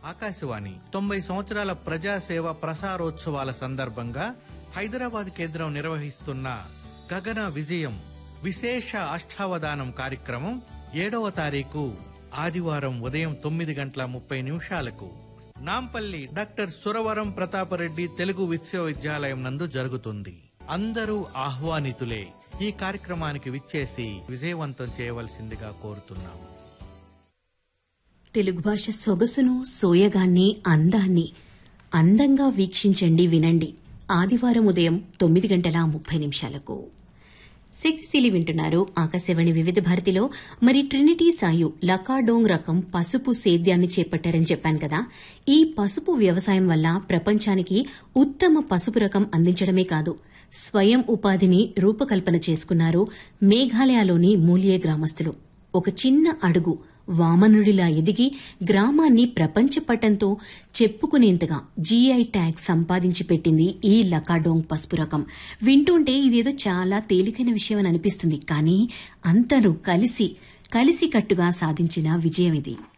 ఆకాశవాణి తొంభై సంవత్సరాల ప్రజాసేవ ప్రసారోత్సవాల సందర్భంగా హైదరాబాద్ కేంద్రం నిర్వహిస్తున్న గగన విజయం విశేష అష్టావధానం కార్యక్రమం ఏడవ తారీఖు ఆదివారం ఉదయం తొమ్మిది గంటల ముప్పై నిమిషాలకు నాంపల్లి డాక్టర్ సురవరం ప్రతాపరెడ్డి తెలుగు విశ్వవిద్యాలయం నందు జరుగుతుంది అందరూ ఆహ్వానితులే ఈ కార్యక్రమానికి విచ్చేసి విజయవంతం చేయవలసిందిగా కోరుతున్నాం తెలుగు భాష సొగసును సోయగాన్ని అందాన్ని అందంగా వీక్షించండి వినండి ఆదివారం ఉదయం తొమ్మిది గంటల ముప్పై నిమిషాలకు శక్తిశీలి వింటున్నారు ఆకాశవాణి వివిధ భారతిలో మరి ట్రినిటీ సాయు లకాడోంగ్ రకం పసుపు సేద్యాన్ని చేపట్టారని చెప్పాను కదా ఈ పసుపు వ్యవసాయం వల్ల ప్రపంచానికి ఉత్తమ పసుపు రకం అందించడమే కాదు స్వయం ఉపాధిని రూపకల్పన చేసుకున్నారు మేఘాలయలోని మూలియే గ్రామస్తులు ఒక చిన్న అడుగు వామనుడిలా ఎదిగి గ్రామాన్ని ప్రపంచ పటంతో చెప్పుకునేంతగా జీఐ ట్యాగ్ సంపాదించి పెట్టింది ఈ లకాడోంగ్ పసుపు రకం వింటుంటే ఇదేదో చాలా తేలికైన విషయం అని అనిపిస్తుంది కానీ అంతను కలిసి కలిసికట్టుగా సాధించిన విజయం ఇది